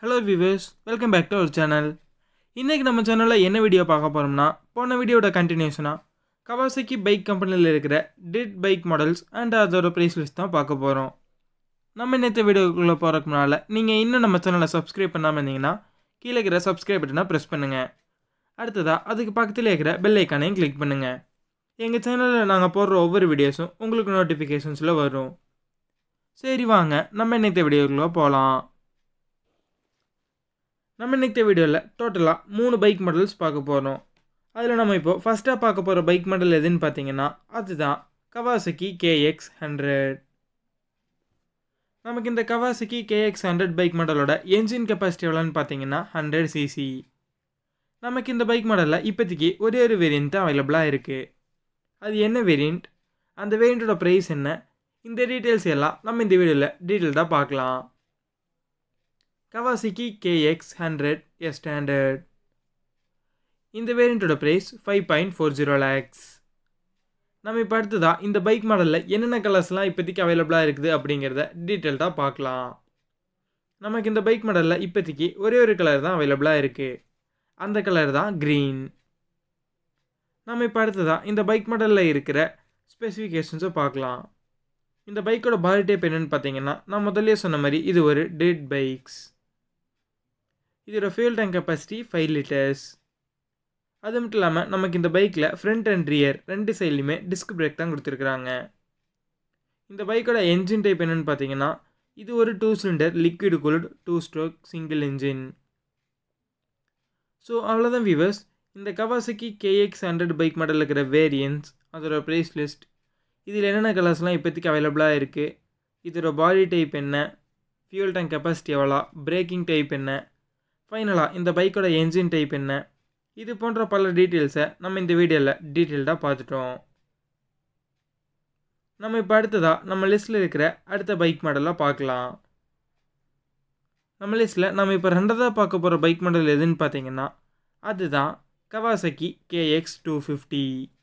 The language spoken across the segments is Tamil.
hello viewers welcome back to our channel இன்றைக்கி நம்ம சேனலில் என்ன வீடியோ பார்க்க போகிறோம்னா போன வீடியோட கண்டினியூஷனாக கவாசக்கி பைக் கம்பெனியில் இருக்கிற டிட் பைக் மாடல்ஸ் அண்ட் அதோட ப்ரைஸ் லிஸ்ட் தான் பார்க்க போகிறோம் நம்ம நேற்று வீடியோக்குள்ளே போகிறதுக்கு முன்னால் நீங்கள் இன்னும் நம்ம சேனலை சப்ஸ்கிரைப் பண்ணாமல் இருந்தீங்கன்னா கீழே இருக்கிற சப்ஸ்கிரைப் பட்டனை ப்ரெஸ் பண்ணுங்கள் அடுத்ததாக அதுக்கு பக்கத்தில் இருக்கிற பெல் ஐக்கானையும் கிளிக் பண்ணுங்கள் எங்கள் சேனலில் நாங்கள் போடுற ஒவ்வொரு வீடியோஸும் உங்களுக்கு நோட்டிஃபிகேஷன்ஸில் வரும் சரி வாங்க நம்ம இன்னைக்கு வீடியோக்குள்ளே போகலாம் நம்ம இன்னைக்கு வீடியோவில் டோட்டலாக மூணு பைக் மாடல்ஸ் பார்க்க போகிறோம் அதில் நம்ம இப்போ ஃபஸ்ட்டாக பார்க்க போகிற பைக் மாடல் எதுன்னு பார்த்தீங்கன்னா அதுதான் கவாசக்கி கேஎக்ஸ் ஹண்ட்ரட் நமக்கு இந்த கவாசக்கி கேஎக்ஸ் ஹண்ட்ரட் பைக் மாடலோட என்ஜின் கெப்பாசிட்டி எவ்வளோன்னு பார்த்தீங்கன்னா ஹண்ட்ரட் சிசி நமக்கு இந்த பைக் மாடலில் இப்போதைக்கு ஒரே ஒரு வேரியண்ட் தான் அவைலபிளாக இருக்குது அது என்ன வேரியண்ட் அந்த வேரியண்ட்டோட ப்ரைஸ் என்ன இந்த டீட்டெயில்ஸ் எல்லாம் நம்ம இந்த வீடியோவில் டீட்டெயில்டாக பார்க்கலாம் Kawasaki KX hundred a standard இந்த வேரியண்ட்டோட price five point four zero lakhs நம்ம இப்போ அடுத்ததாக இந்த பைக் மாடலில் என்னென்ன கலர்ஸ்லாம் இப்போதைக்கு அவைலபிளாக இருக்குது அப்படிங்கிறத டீட்டெயில்டாக பார்க்கலாம் நமக்கு இந்த பைக் மாடலில் இப்போதைக்கு ஒரே ஒரு கலர் தான் அவைலபிளாக இருக்குது அந்த கலர் தான் க்ரீன் நம்ம இப்போ அடுத்ததாக இந்த பைக் மாடலில் இருக்கிற ஸ்பெசிஃபிகேஷன்ஸை பார்க்கலாம் இந்த பைக்கோட பாடி டைப் என்னென்னு பார்த்தீங்கன்னா நான் முதல்ல சொன்ன மாதிரி இது ஒரு டெட் பைக்ஸ் இதோட fuel tank capacity five litres அது மட்டும் இல்லாமல் நமக்கு இந்த பைக்கில் ஃப்ரண்ட் அண்ட் ரியர் ரெண்டு சைட்லையுமே டிஸ்க் பிரேக் தான் கொடுத்துருக்குறாங்க இந்த பைக்கோட என்ஜின் டைப் என்னென்னு பார்த்தீங்கன்னா இது ஒரு two cylinder liquid cooled two stroke single engine so அவ்வளோதான் வியூவர்ஸ் இந்த கவாசக்கி கேஎக்ஸ் ஹண்ட்ரட் பைக் மாடலில் இருக்கிற வேரியன்ஸ் அதோட ப்ரைஸ் லிஸ்ட் இதில் என்னென்ன கலர்ஸ்லாம் இப்போதைக்கு அவைலபிளாக இருக்குது இதோட பாடி டைப் என்ன ஃபியூல் டேங்க் கெப்பாசிட்டி எவ்வளோ பிரேக்கிங் டைப் என்ன ஃபைனலாக இந்த பைக்கோட என்ஜின் டைப் என்ன இது போன்ற பல டீட்டெயில்ஸை நம்ம இந்த வீடியோவில் டீட்டெயில்டாக பார்த்துட்டோம் நம்ம இப்போ அடுத்ததாக நம்ம லிஸ்ட்டில் இருக்கிற அடுத்த பைக் மாடலாக பார்க்கலாம் நம்ம லிஸ்ட்டில் நம்ம இப்போ ரெண்டாவதாக பார்க்க போகிற பைக் மாடல் எதுன்னு பார்த்தீங்கன்னா அதுதான் கவாசக்கி கேஎக்ஸ் டூ ஃபிஃப்டி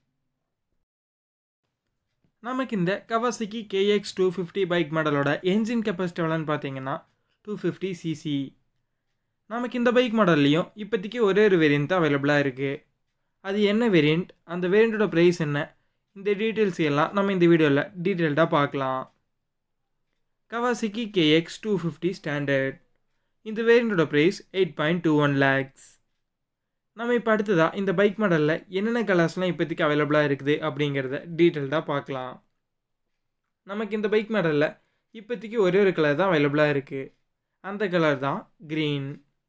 நமக்கு இந்த Kawasaki KX two fifty bike மாடலோட என்ஜின் கெப்பாசிட்டி எவ்வளோன்னு பார்த்தீங்கன்னா டூ ஃபிஃப்டி சிசி நமக்கு இந்த பைக் மாடல்லையும் இப்போதைக்கு ஒரே ஒரு வேரியண்ட் தான் அவைலபிளாக இருக்குது அது என்ன வேரியண்ட் அந்த வேரியண்ட்டோட ப்ரைஸ் என்ன இந்த டீட்டெயில்ஸ் எல்லாம் நம்ம இந்த வீடியோவில் டீட்டெயில்டாக பார்க்கலாம் Kawasaki KX two fifty standard இந்த வேரியண்ட்டோட price eight point two one lakhs நம்ம இப்போ அடுத்ததாக இந்த பைக் மாடலில் என்னென்ன கலர்ஸ்லாம் இப்போதைக்கு அவைலபிளாக இருக்குது அப்படிங்கிறத டீட்டெயில்டாக பார்க்கலாம் நமக்கு இந்த பைக் மாடலில் இப்போதைக்கு ஒரே ஒரு கலர் தான் அவைலபிளாக இருக்குது அந்த கலர் தான் க்ரீன்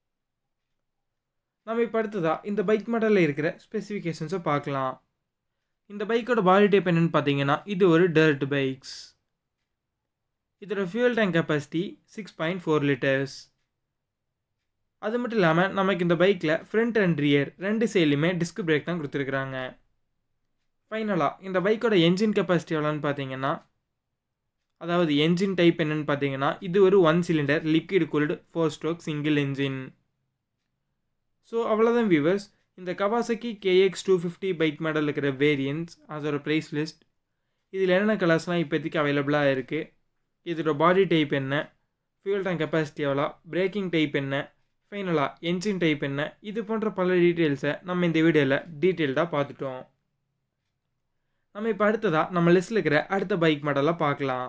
நம்ம இப்போ அடுத்ததாக இந்த பைக் மாடலில் இருக்கிற ஸ்பெசிஃபிகேஷன்ஸை பார்க்கலாம் இந்த பைக்கோட பாடி டைப் என்னென்னு பார்த்தீங்கன்னா இது ஒரு டர்ட் பைக்ஸ் இதோட fuel tank capacity six point four litres அது மட்டும் இல்லாமல் நமக்கு இந்த பைக்கில் ஃப்ரண்ட் அண்ட் ரியர் ரெண்டு சைட்லையுமே டிஸ்க் பிரேக் தான் கொடுத்துருக்குறாங்க ஃபைனலாக இந்த பைக்கோட என்ஜின் கெப்பாசிட்டி எவ்வளோன்னு பார்த்தீங்கன்னா அதாவது என்ஜின் டைப் என்னென்னு பார்த்தீங்கன்னா இது ஒரு one cylinder liquid cooled four stroke single engine so அவ்வளோதான் வியூவர்ஸ் இந்த Kawasaki KX two fifty bike model இருக்கிற வேரியன்ஸ் அதோட ப்ரைஸ் லிஸ்ட் இதில் என்னென்ன கலர்ஸ்லாம் இப்போதைக்கு அவைலபிளாக இருக்குது இதோட பாடி டைப் என்ன ஃபியூல் டேங்க் கெப்பாசிட்டி எவ்வளோ பிரேக்கிங் டைப் என்ன ஃபைனலாக என்ஜின் டைப் என்ன இது போன்ற பல டீட்டெயில்ஸை நம்ம இந்த வீடியோவில் டீட்டெயில்டாக பார்த்துட்டோம் நம்ம இப்போ அடுத்ததாக நம்ம லிஸ்ட்டில் இருக்கிற அடுத்த பைக் மாடலாக பார்க்கலாம்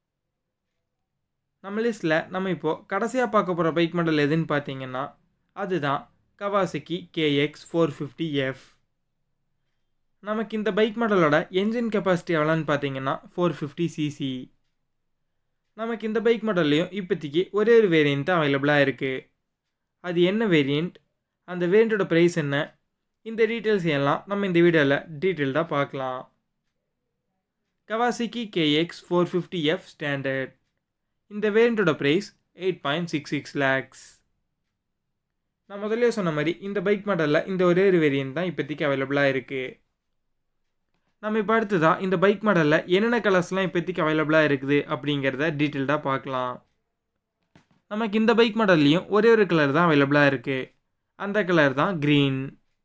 நம்ம லிஸ்ட்டில் நம்ம இப்போது கடைசியாக பார்க்க போகிற பைக் மாடல் எதுன்னு பார்த்தீங்கன்னா அதுதான் Kawasaki KX four fifty F நமக்கு இந்த பைக் மாடலோட என்ஜின் கெப்பாசிட்டி எவ்வளோன்னு பார்த்தீங்கன்னா ஃபோர் ஃபிஃப்டி சிசி நமக்கு இந்த பைக் மாடல்லையும் இப்போதைக்கு ஒரே ஒரு வேரியண்ட் தான் அவைலபிளாக இருக்குது அது என்ன வேரியண்ட் அந்த வேரியண்ட்டோட ப்ரைஸ் என்ன இந்த டீட்டெயில்ஸ் எல்லாம் நம்ம இந்த வீடியோவில் டீட்டெயில்டாக பார்க்கலாம் Kawasaki KX four fifty F standard இந்த வேரியண்ட்டோட price eight point six six lakhs நான் முதல்ல சொன்ன மாதிரி இந்த பைக் மாடலில் இந்த ஒரே ஒரு வேரியண்ட் தான் இப்போதைக்கு அவைலபிளாக இருக்குது நம்ம இப்போ அடுத்ததாக இந்த பைக் மாடலில் என்னென்ன கலர்ஸ்லாம் இப்போதைக்கு அவைலபிளாக இருக்குது அப்படிங்கிறத டீட்டெயில்டாக பார்க்கலாம் நமக்கு இந்த பைக் மாடல்லையும் ஒரே ஒரு கலர் தான் அவைலபிளாக இருக்குது அந்த கலர் தான் க்ரீன்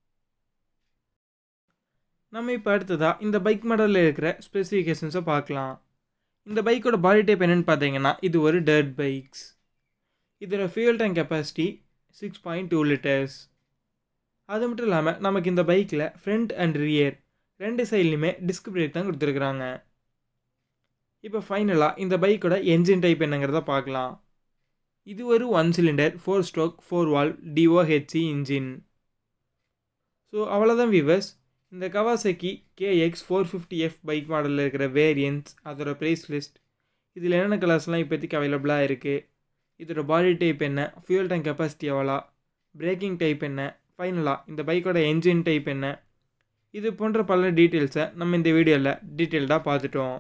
நம்ம இப்போ அடுத்ததாக இந்த பைக் மாடலில் இருக்கிற ஸ்பெசிஃபிகேஷன்ஸை பார்க்கலாம் இந்த பைக்கோட பாடி டைப் என்னென்னு பார்த்தீங்கன்னா இது ஒரு டர்ட் பைக்ஸ் இதோட fuel tank capacity six point two litres அது மட்டும் இல்லாமல் நமக்கு இந்த பைக்கில் ஃப்ரண்ட் அண்ட் ரியர் ரெண்டு சைட்லையுமே டிஸ்க் பிரேக் தான் கொடுத்துருக்குறாங்க இப்போ ஃபைனலாக இந்த பைக்கோட என்ஜின் டைப் என்னங்கிறத பார்க்கலாம் இது ஒரு one cylinder four stroke four valve DOHC engine so அவ்வளோதான் வியூவர்ஸ் இந்த Kawasaki KX four fifty F bike மாடலில் இருக்கிற வேரியன்ட்ஸ் அதோட ப்ரைஸ் லிஸ்ட் இதில் என்னென்ன கலர்ஸ்லாம் இப்போதைக்கு அவைலபிளாக இருக்குது இதோட பாடி டைப் என்ன ஃபியூல் டேங்க் கெப்பாசிட்டி எவ்வளோ பிரேக்கிங் டைப் என்ன ஃபைனலாக இந்த பைக்கோட என்ஜின் டைப் என்ன இது போன்ற பல டீட்டெயில்ஸை நம்ம இந்த வீடியோவில் டீட்டெயில்டாக பார்த்துட்டோம்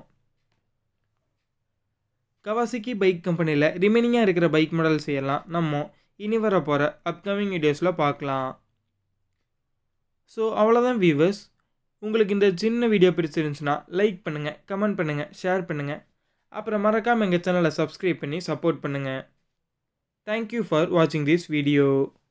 கவாசிக்கி பைக் கம்பெனியில் ரிமைனிங்காக இருக்கிற பைக் மாடல்ஸ் எல்லாம் நம்ம இனி வர போகிற அப்கமிங் வீடியோஸில் பார்க்கலாம் ஸோ அவ்வளோதான் வியூவர்ஸ் உங்களுக்கு இந்த சின்ன வீடியோ பிடிச்சிருந்துச்சுன்னா லைக் பண்ணுங்கள் கமெண்ட் பண்ணுங்கள் ஷேர் பண்ணுங்கள் அப்புறம் மறக்காமல் எங்கள் சேனலை சப்ஸ்கிரைப் பண்ணி சப்போர்ட் பண்ணுங்கள் தேங்க்யூ ஃபார் வாட்சிங் திஸ் வீடியோ